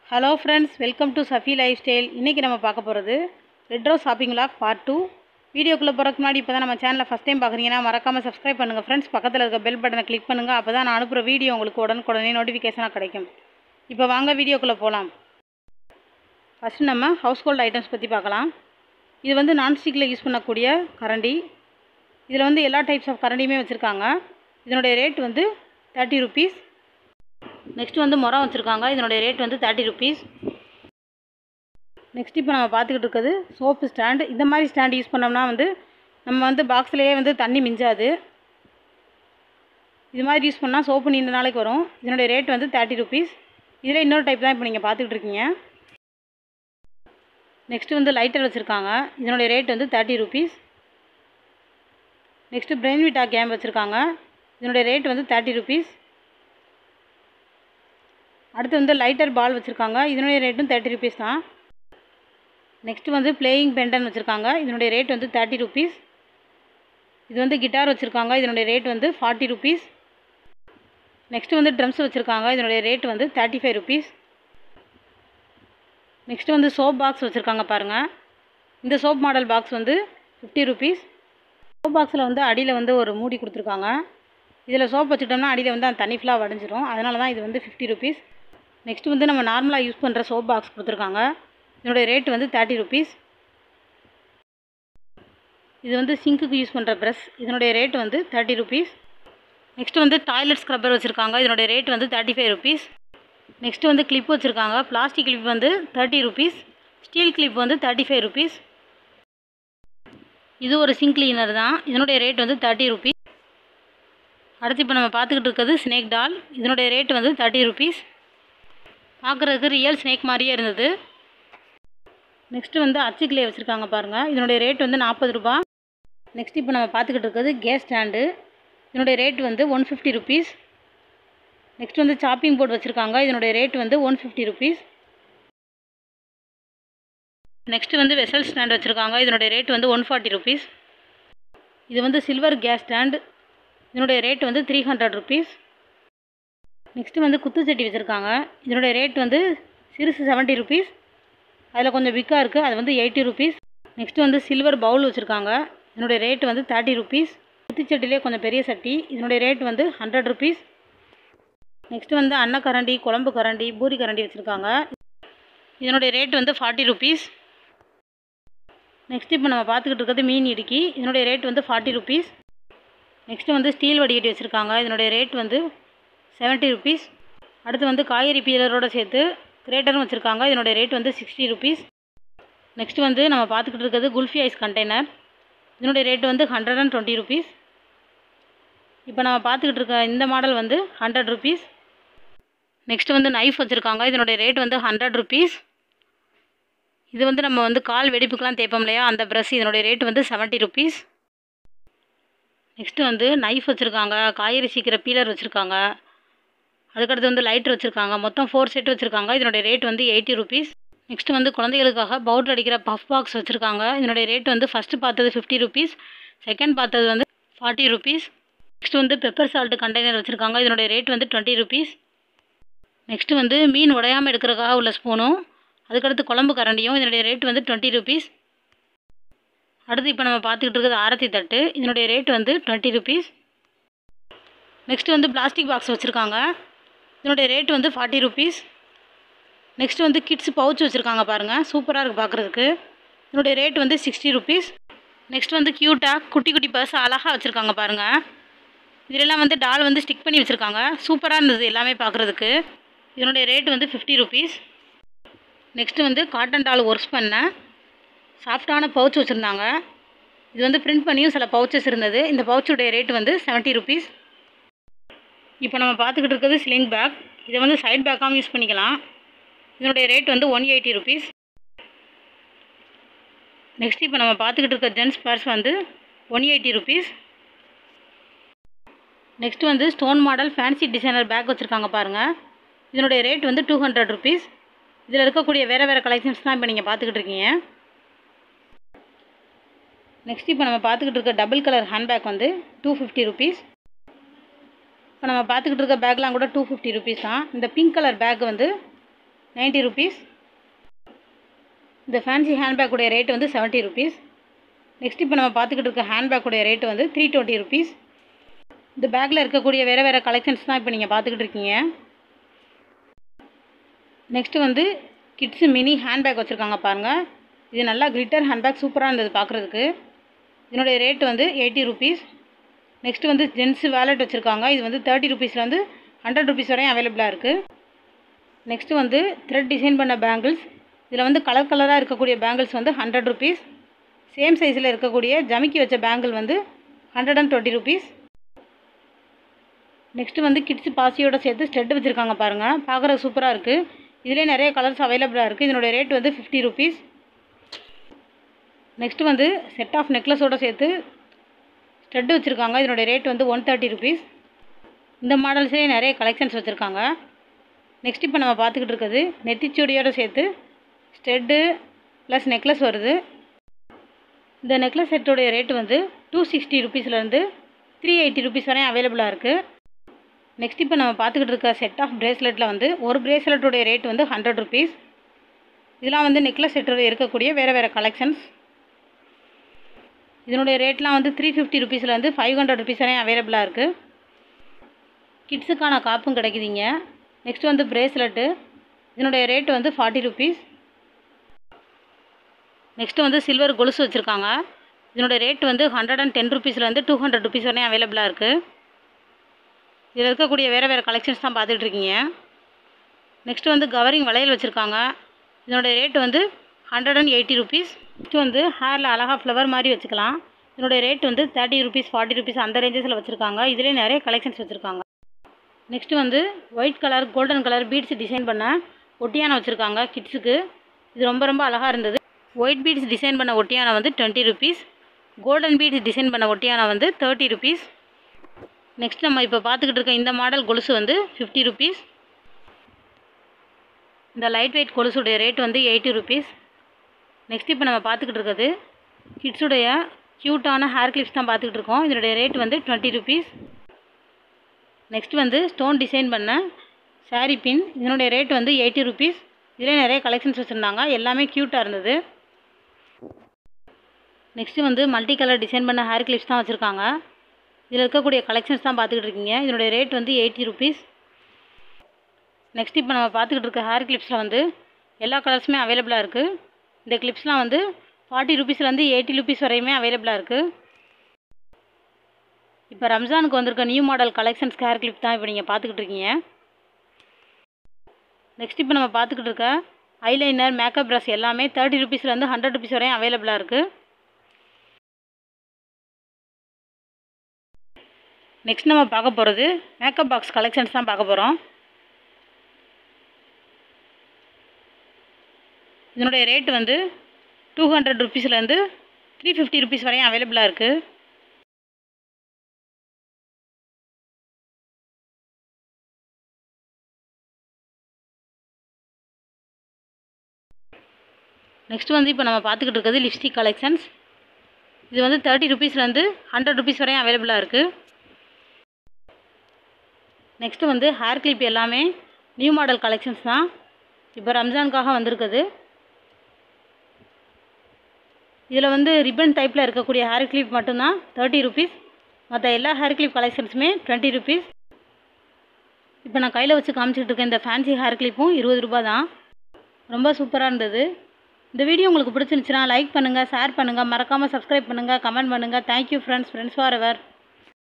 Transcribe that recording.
hello friends welcome to Safi life style இன்றைக்கி நம்ம பார்க்க போகிறது retro shopping log part two வீடியோக்குள்ளே போகிறதுக்கு முன்னாடி இப்போ தான் நம்ம சேனலை ஃபஸ்ட் டைம் பார்க்குறீங்கன்னா மறக்காமல் சப்ஸ்கிரைப் பண்ணுங்கள் ஃப்ரெண்ட்ஸ் பக்கத்தில் இருக்க பெல் பட்டனை கிளிக் பண்ணுங்கள் அப்போ தான் நான் அனுப்புகிற வீடியோ உங்களுக்கு உடனுக்குடனே நோட்டிஃபிகேஷனாக கிடைக்கும் இப்போ வாங்க வீடியோக்குள்ளே போகலாம் ஃபஸ்ட்டு நம்ம ஹவுஸ் ஹோல்ட் ஐட்டம்ஸ் பற்றி பார்க்கலாம் இது வந்து நான்ஸ்டிக்கில் யூஸ் பண்ணக்கூடிய கரண்டி இதில் வந்து எல்லா டைப்ஸ் ஆஃப் கரண்டியுமே வச்சுருக்காங்க இதனுடைய ரேட் வந்து தேர்ட்டி ருபீஸ் நெக்ஸ்ட் வந்து முறம் வச்சுருக்காங்க இதனுடைய ரேட் வந்து தேர்ட்டி ருபீஸ் நெக்ஸ்ட் இப்போ நம்ம பார்த்துக்கிட்டு இருக்கிறது சோப்பு ஸ்டாண்டு இந்த மாதிரி ஸ்டாண்ட் யூஸ் பண்ணோம்னா வந்து நம்ம வந்து பாக்ஸ்லேயே வந்து தண்ணி மிஞ்சாது இது மாதிரி யூஸ் பண்ணால் சோப்பு நீண்ட நாளைக்கு வரும் இதனுடைய ரேட் வந்து தேர்ட்டி ருபீஸ் இதில் இன்னொரு டைப் தான் இப்போ நீங்கள் பார்த்துக்கிட்டு இருக்கீங்க நெக்ஸ்ட்டு வந்து லைட்டர் வச்சுருக்காங்க இதனுடைய ரேட் வந்து thirty rupees next Brainvita game வச்சுருக்காங்க இதனுடைய ரேட் வந்து தேர்ட்டி ருபீஸ் அடுத்து வந்து லைட்டர் பால் வச்சுருக்காங்க இதனுடைய ரேட்டும் தேர்ட்டி ருபீஸ் தான் நெக்ஸ்ட்டு வந்து பிளேயிங் பெண்டன் வச்சுருக்காங்க இதனுடைய ரேட் வந்து தேர்ட்டி ருபீஸ் இது வந்து கிட்டார் வச்சுருக்காங்க இதனுடைய ரேட் வந்து ஃபார்ட்டி ருபீஸ் நெக்ஸ்ட்டு வந்து ட்ரம்ஸ் வச்சுருக்காங்க இதனுடைய ரேட் வந்து தேர்ட்டி ஃபைவ் ருபீஸ் நெக்ஸ்ட்டு வந்து சோப் பாக்ஸ் வச்சுருக்காங்க பாருங்கள் இந்த சோப் மாடல் பாக்ஸ் வந்து ஃபிஃப்டி ருபீஸ் சோப் பாக்ஸில் வந்து அடியில் வந்து ஒரு மூடி கொடுத்துருக்காங்க இதில் சோப் வச்சுட்டோம்னா அடியில் வந்து அந்த தண்ணி ஃபுல்லாக வடிஞ்சிரும் அதனால தான் இது வந்து ஃபிஃப்டி ருபீஸ் நெக்ஸ்ட் வந்து நம்ம நார்மலாக யூஸ் பண்ணுற சோப் பாக்ஸ் கொடுத்துருக்காங்க இதனுடைய ரேட் வந்து தேர்ட்டி ருபீஸ் இது வந்து சிங்க்குக்கு யூஸ் பண்ணுற ப்ரஷ் இதனுடைய ரேட் வந்து தேர்ட்டி ருபீஸ் நெக்ஸ்ட் வந்து டாய்லெட் ஸ்க்ரப்பர் வச்சுருக்காங்க இதனுடைய ரேட் வந்து தேர்ட்டி ஃபைவ் ருபீஸ் நெக்ஸ்ட் வந்து கிளிப் வச்சுருக்காங்க பிளாஸ்டிக் கிளிப் வந்து தேர்ட்டி ருபீஸ் ஸ்டீல் கிளிப் வந்து தேர்ட்டி ஃபைவ் ருபீஸ் இது ஒரு சிங்க் கிளீனர் தான் இதனுடைய ரேட் வந்து தேர்ட்டி ருபீஸ் அடுத்து இப்போ நம்ம பார்த்துக்கிட்டு இருக்கிறது ஸ்னேக் டால் இதனுடைய ரேட் வந்து தேர்ட்டி ருபீஸ் பார்க்குறதுக்கு ரியல் ஸ்னேக் மாதிரியே இருந்தது நெக்ஸ்ட்டு வந்து அச்சுக்கிளே வச்சுருக்காங்க பாருங்கள் இதனுடைய ரேட் வந்து நாற்பது ரூபா நெக்ஸ்ட் இப்போ நம்ம பார்த்துக்கிட்டு இருக்கிறது கேஸ் ஸ்டாண்டு இதனுடைய ரேட் வந்து ஒன் ஃபிஃப்டி ருபீஸ் நெக்ஸ்ட் வந்து சாப்பிங் போர்டு வச்சுருக்காங்க இதனுடைய ரேட் வந்து ஒன் ஃபிஃப்டி ருபீஸ் நெக்ஸ்ட் வந்து வெசல் ஸ்டாண்ட் வச்சுருக்காங்க இதனுடைய ரேட் வந்து ஒன் ஃபார்ட்டி ருபீஸ் இது வந்து சில்வர் கேஸ் ஸ்டாண்ட் இதனுடைய ரேட் வந்து த்ரீ ஹண்ட்ரட் ருபீஸ் நெக்ஸ்ட்டு வந்து குத்துச்சட்டி வச்சுருக்காங்க இதனுடைய ரேட் வந்து சிறுசு செவன்ட்டி ருபீஸ் அதில் கொஞ்சம் பிக்காக இருக்குது அது வந்து எயிட்டி ருபீஸ் நெக்ஸ்ட்டு வந்து சில்வர் பவுல் வச்சுருக்காங்க இதனுடைய ரேட் வந்து தேர்ட்டி ருபீஸ் குத்துச்சட்டிலே கொஞ்சம் பெரிய சட்டி இதனுடைய ரேட் வந்து ஹண்ட்ரட் ருபீஸ் நெக்ஸ்ட்டு வந்து அன்னக்கரண்டி குழம்பு கரண்டி பூரி கரண்டி வச்சுருக்காங்க இதனுடைய ரேட் வந்து ஃபார்ட்டி ருபீஸ் நெக்ஸ்ட் இப்போ நம்ம பார்த்துக்கிட்டு இருக்கிறது மீன் இடுக்கி இதனுடைய ரேட் வந்து ஃபார்ட்டி ருபீஸ் நெக்ஸ்ட்டு வந்து ஸ்டீல் வடிகட்டி வச்சுருக்காங்க இதனுடைய ரேட் வந்து செவன்ட்டி ருபீஸ் அடுத்து வந்து காய்கறி பீலரோடு சேர்த்து கிரேட்டரும் வச்சுருக்காங்க இதனுடைய ரேட் வந்து சிக்ஸ்டி ருபீஸ் நெக்ஸ்ட் வந்து நம்ம பார்த்துக்கிட்டு இருக்கிறது குல்ஃபி ஐஸ் கண்டெய்னர் இதனுடைய ரேட் வந்து ஹண்ட்ரட் அண்ட் டுவெண்ட்டி ருபீஸ் இப்போ நம்ம பார்த்துக்கிட்டு இருக்க இந்த மாடல் வந்து ஹண்ட்ரட் ருபீஸ் நெக்ஸ்ட் வந்து நைஃப் வச்சுருக்காங்க இதனுடைய ரேட் வந்து ஹண்ட்ரட் ருபீஸ் இது வந்து நம்ம வந்து கால் வெடிப்புக்கெலாம் தேய்ப்போம் இல்லையா அந்த ப்ரெஷ் இதனுடைய ரேட் வந்து செவன்ட்டி ருபீஸ் நெக்ஸ்ட்டு வந்து நைஃப் வச்சுருக்காங்க காய்கறி சீக்கிர பீலர் வச்சுருக்காங்க அதுக்கடுத்து வந்து லைட்ரு வச்சுருக்காங்க மொத்தம் ஃபோர் செட் வச்சுருக்காங்க இதனுடைய ரேட் வந்து எயிட்டி ருபீஸ் நெக்ஸ்ட்டு வந்து குழந்தைகளுக்காக பவுடர் அடிக்கிற பஃப் பாக்ஸ் வச்சுருக்காங்க இதனுடைய ரேட் வந்து ஃபஸ்ட்டு பார்த்தது ஃபிஃப்டி ருபீஸ் செகண்ட் பார்த்தது வந்து ஃபார்ட்டி ருபீஸ் நெக்ஸ்ட் வந்து பெப்பர் சால்ட்டு கண்டெய்னர் வச்சுருக்காங்க இதனுடைய ரேட் வந்து டுவெண்ட்டி ருபீஸ் நெக்ஸ்ட்டு வந்து மீன் உடையாமல் எடுக்கிறதுக்காக உள்ள ஸ்பூனும் அதுக்கடுத்து குழம்பு கரண்டியும் இதனுடைய ரேட் வந்து டுவெண்ட்டி ருபீஸ் அடுத்து இப்போ நம்ம பார்த்துக்கிட்டு இருக்கிறது ஆரத்தி தட்டு இதனுடைய ரேட் வந்து டுவெண்ட்டி ருபீஸ் நெக்ஸ்ட்டு வந்து பிளாஸ்டிக் பாக்ஸ் வச்சுருக்காங்க இதனுடைய ரேட் வந்து ஃபார்ட்டி ருபீஸ் நெக்ஸ்ட்டு வந்து கிட்ஸ் பவுச் வச்சுருக்காங்க பாருங்கள் சூப்பராக இருக்குது பார்க்குறதுக்கு இதனுடைய ரேட் வந்து சிக்ஸ்டி ருபீஸ் நெக்ஸ்ட் வந்து க்யூட்டாக குட்டி குட்டி பர்ஸ் அழகாக வச்சுருக்காங்க பாருங்கள் இதிலெல்லாம் வந்து டால் வந்து ஸ்டிக் பண்ணி வச்சுருக்காங்க சூப்பராக இருந்தது எல்லாமே பார்க்குறதுக்கு இதனுடைய ரேட் வந்து ஃபிஃப்டி ருபீஸ் நெக்ஸ்ட்டு வந்து காட்டன் டால் ஒர்க்ஸ் பண்ண சாஃப்டான பவுச் வச்சுருந்தாங்க இது வந்து பிரிண்ட் பண்ணியும் சில பவுச்சஸ் இருந்தது இந்த பவுச்சுடைய ரேட் வந்து செவன்ட்டி ருபீஸ் இப்போ நம்ம பார்த்துக்கிட்டு இருக்கிறது ஸ்லிங் பேக் இதை வந்து சைட் பேக்காகவும் யூஸ் பண்ணிக்கலாம் இதனுடைய ரேட் வந்து ஒன் எயிட்டி ருபீஸ் நெக்ஸ்ட் இப்போ நம்ம பார்த்துக்கிட்டு இருக்க ஜென்ஸ் பர்ஸ் வந்து ஒன் எயிட்டி ருபீஸ் நெக்ஸ்ட் வந்து stone model fancy designer bag வச்சுருக்காங்க பாருங்கள் இதனுடைய ரேட் வந்து டூ ஹண்ட்ரட் ருபீஸ் இதில் இருக்கக்கூடிய வேறு வேறு கலெக்ஷன்ஸ் தான் இப்போ நீங்கள் பார்த்துக்கிட்டு இருக்கீங்க நெக்ஸ்ட் இப்போ நம்ம பார்த்துக்கிட்டு இருக்க டபுள் கலர் ஹேண்ட்பேக் வந்து டூ ஃபிஃப்டி ருபீஸ் இப்போ நம்ம பார்த்துக்கிட்டு இருக்க பேக்லாம் கூட டூ ஃபிஃப்டி ருபீஸ் தான் இந்த பிங்க் கலர் பேக் வந்து நைன்ட்டி ருபீஸ் இந்த ஃபேன்சி ஹேண்ட்பேக்குடைய ரேட் வந்து செவன்ட்டி ருபீஸ் நெக்ஸ்ட் இப்போ நம்ம பார்த்துக்கிட்டு இருக்க ஹேண்ட்பேக்குடைய ரேட் வந்து த்ரீ டுவெண்ட்டி ருபீஸ் இந்த பேக்கில் இருக்கக்கூடிய வேறு வேறு கலெக்ஷன்ஸ் தான் இப்போ நீங்கள் பார்த்துக்கிட்டு இருக்கீங்க நெக்ஸ்ட்டு வந்து கிட்ஸு மினி ஹேண்ட்பேக் வச்சுருக்காங்க பாருங்கள் இது நல்லா கிளிட்டர் ஹேண்ட்பேக் சூப்பராக இருந்தது பார்க்குறதுக்கு இதனுடைய ரேட் வந்து எயிட்டி ருபீஸ் நெக்ஸ்ட் வந்து ஜென்ஸு வேலெட் வச்சுருக்காங்க இது வந்து தேர்ட்டி ருபீஸ்லேருந்து ஹண்ட்ரட் ருபீஸ் வரையும் அவைலபிளாக இருக்குது நெக்ஸ்ட்டு வந்து த்ரெட் டிசைன் பண்ண பேங்கிள்ஸ் இதில் வந்து கலர் கலராக இருக்கக்கூடிய பேங்கிள்ஸ் வந்து ஹண்ட்ரட் ருபீஸ் சேம் சைஸில் இருக்கக்கூடிய ஜமிக்கி வச்ச பேங்கிள் வந்து hundred and twenty rupees next வந்து கிட்ஸ் பாசியோட சேர்த்து ஸ்டெட் வச்சுருக்காங்க பாருங்கள் பார்க்குற சூப்பராக இருக்குது இதிலே நிறைய கலர்ஸ் அவைலபிளாக இருக்குது இதனுடைய ரேட் வந்து ஃபிஃப்டி ருபீஸ் நெக்ஸ்ட்டு வந்து செட் ஆஃப் நெக்லஸோடு சேர்த்து ஸ்டெட்டு வச்சுருக்காங்க இதனுடைய ரேட் வந்து ஒன் தேர்ட்டி ருபீஸ் இந்த மாடல்ஸ்லேயே நிறைய கலெக்ஷன்ஸ் வச்சுருக்காங்க நெக்ஸ்ட் இப்போ நம்ம பார்த்துக்கிட்டு இருக்கிறது நெத்திச்சூடியோடு சேர்த்து ஸ்டெட்டு ப்ளஸ் நெக்லஸ் வருது இந்த நெக்லஸ் செட்டோடைய ரேட்டு வந்து டூ சிக்ஸ்டி ருபீஸ்லேருந்து த்ரீ எயிட்டி ருபீஸ் வரையும் அவைலபிளாக இருக்குது நெக்ஸ்ட் இப்போ நம்ம பார்த்துக்கிட்டு இருக்க செட் ஆஃப் ப்ரேஸ்லெட்டில் வந்து ஒரு ப்ரேஸ்லெட்டோடைய ரேட் வந்து ஹண்ட்ரட் ருபீஸ் இதெல்லாம் வந்து நெக்லஸ் செட்டோட இருக்கக்கூடிய வேறு வேறு கலெக்ஷன்ஸ் இதனுடைய ரேட்லாம் வந்து த்ரீ ஃபிஃப்டி ருபீஸ்லேருந்து ஃபைவ் ஹண்ட்ரட் ருபீஸ் வரையும் அவைலபிளாக இருக்குது கிட்ஸுக்கான காப்பும் கிடைக்குதுங்க நெக்ஸ்ட் வந்து ப்ரேஸ்லெட்டு இதனுடைய ரேட் வந்து ஃபார்ட்டி ருபீஸ் நெக்ஸ்ட்டு வந்து சில்வர் கொலுசு வச்சுருக்காங்க இதனுடைய ரேட் வந்து ஹண்ட்ரட் அண்ட் டென் ருபீஸ்லேருந்து டூ ஹண்ட்ரட் ருபீஸ் வரையும் அவைலபிளாக இருக்குது இதில் இருக்கக்கூடிய வேறு வேறு கலெக்ஷன்ஸ் தான் பார்த்துட்டு இருக்கீங்க நெக்ஸ்ட் வந்து கவரிங் வளையல் வச்சுருக்காங்க இதனுடைய ரேட் வந்து hundred and eighty rupees next வந்து ஹேரில் அழகாக ஃப்ளவர் மாதிரி வச்சுக்கலாம் இதனுடைய ரேட் வந்து தேர்ட்டி ருபீஸ் ஃபார்ட்டி ருபீஸ் அந்த ரேஞ்சஸில் வச்சுருக்காங்க இதிலே நிறைய கலெக்ஷன்ஸ் வச்சுருக்காங்க நெக்ஸ்ட் வந்து white colour golden colour beads design பண்ண ஒட்டியானம் வச்சுருக்காங்க கிட்ஸுக்கு இது ரொம்ப ரொம்ப அழகாக இருந்தது ஒயிட் பீட்ஸ் டிசைன் பண்ண ஒட்டியானம் வந்து twenty rupees golden beads design பண்ண ஒட்டியானம் வந்து தேர்ட்டி ருபீஸ் நெக்ஸ்ட் நம்ம இப்போ பார்த்துக்கிட்டு இருக்க இந்த மாடல் கொலுசு வந்து ஃபிஃப்டி ருபீஸ் இந்த லைட் வெயிட் கொலுசுடைய ரேட் வந்து எயிட்டி ருபீஸ் நெக்ஸ்ட் இப்போ நம்ம பார்த்துக்கிட்டு இருக்கிறது கிட்ஸுடைய க்யூட்டான ஹேர் கிளிப்ஸ் தான் பார்த்துக்கிட்டு இருக்கோம் இதனுடைய ரேட் வந்து டுவெண்ட்டி ருபீஸ் நெக்ஸ்ட் வந்து ஸ்டோன் டிசைன் பண்ண சாரீ பின் இதனுடைய ரேட் வந்து எயிட்டி ருபீஸ் இதில் நிறைய கலெக்ஷன்ஸ் வச்சுருந்தாங்க எல்லாமே க்யூட்டாக இருந்தது நெக்ஸ்ட்டு வந்து மல்டி கலர் டிசைன் பண்ண ஹேர் கிளிப்ஸ் தான் வச்சுருக்காங்க இதில் இருக்கக்கூடிய கலெக்ஷன்ஸ் தான் பார்த்துக்கிட்டு இருக்கீங்க இதனுடைய ரேட் வந்து எயிட்டி ருபீஸ் நெக்ஸ்ட் இப்போ நம்ம பார்த்துக்கிட்டு இருக்க ஹேர் கிளிப்ஸில் வந்து எல்லா கலர்ஸுமே அவைலபிளாக இருக்குது இந்த கிளிப்ஸ்லாம் வந்து ஃபார்ட்டி ருபீஸ்லேருந்து எயிட்டி ருபீஸ் வரையுமே அவைலபிளாக இருக்குது இப்போ ரம்ஜானுக்கு வந்திருக்க new model collections hair clip தான் இப்போ நீங்கள் பார்த்துக்கிட்டு இருக்கீங்க நெக்ஸ்ட் இப்போ நம்ம பார்த்துக்கிட்டு இருக்க ஐலைனர் மேக்கப் ப்ரஷ் எல்லாமே தேர்ட்டி ருபீஸ்லேருந்து ஹண்ட்ரட் ருபீஸ் வரையும் அவைலபிளாக இருக்குது நெக்ஸ்ட் நம்ம பார்க்க போகிறது மேக்கப் பாக்ஸ் கலெக்ஷன்ஸ் தான் பார்க்க போகிறோம் இதனுடைய ரேட் வந்து டூ ஹண்ட்ரட் ருபீஸ்லேருந்து த்ரீ ஃபிஃப்டி ருபீஸ் வரையும் அவைலபிளாக இருக்குது நெக்ஸ்ட் வந்து இப்போ நம்ம பார்த்துக்கிட்டு இருக்கிறது லிப்ஸ்டிக் கலெக்ஷன்ஸ் இது வந்து தேர்ட்டி ருபீஸ்லேருந்து ஹண்ட்ரட் ருபீஸ் வரையும் அவைலபிளாக இருக்குது நெக்ஸ்ட்டு வந்து ஹேர் கிளிப் எல்லாமே நியூ மாடல் கலெக்ஷன்ஸ் தான் இப்போ ரம்ஜானுக்காக வந்திருக்குது இதில் வந்து ரிப்பன் டைப்பில் இருக்கக்கூடிய ஹேர் கிளிப் மட்டும்தான் தேர்ட்டி ருபீஸ் மற்ற எல்லா ஹேர் கிளிப் கலெக்ஷன்ஸுமே டுவெண்ட்டி ருபீஸ் இப்போ நான் கையில் வச்சு காமிச்சிட்டு இருக்க இந்த ஃபேன்சி ஹேர் கிளிப்பும் இருபது ரூபா தான் ரொம்ப சூப்பராக இருந்தது இந்த வீடியோ உங்களுக்கு பிடிச்சிருந்துச்சுன்னா லைக் பண்ணுங்கள் ஷேர் பண்ணுங்கள் மறக்காமல் சப்ஸ்கிரைப் பண்ணுங்கள் கமெண்ட் பண்ணுங்கள் thank you friends friends for ever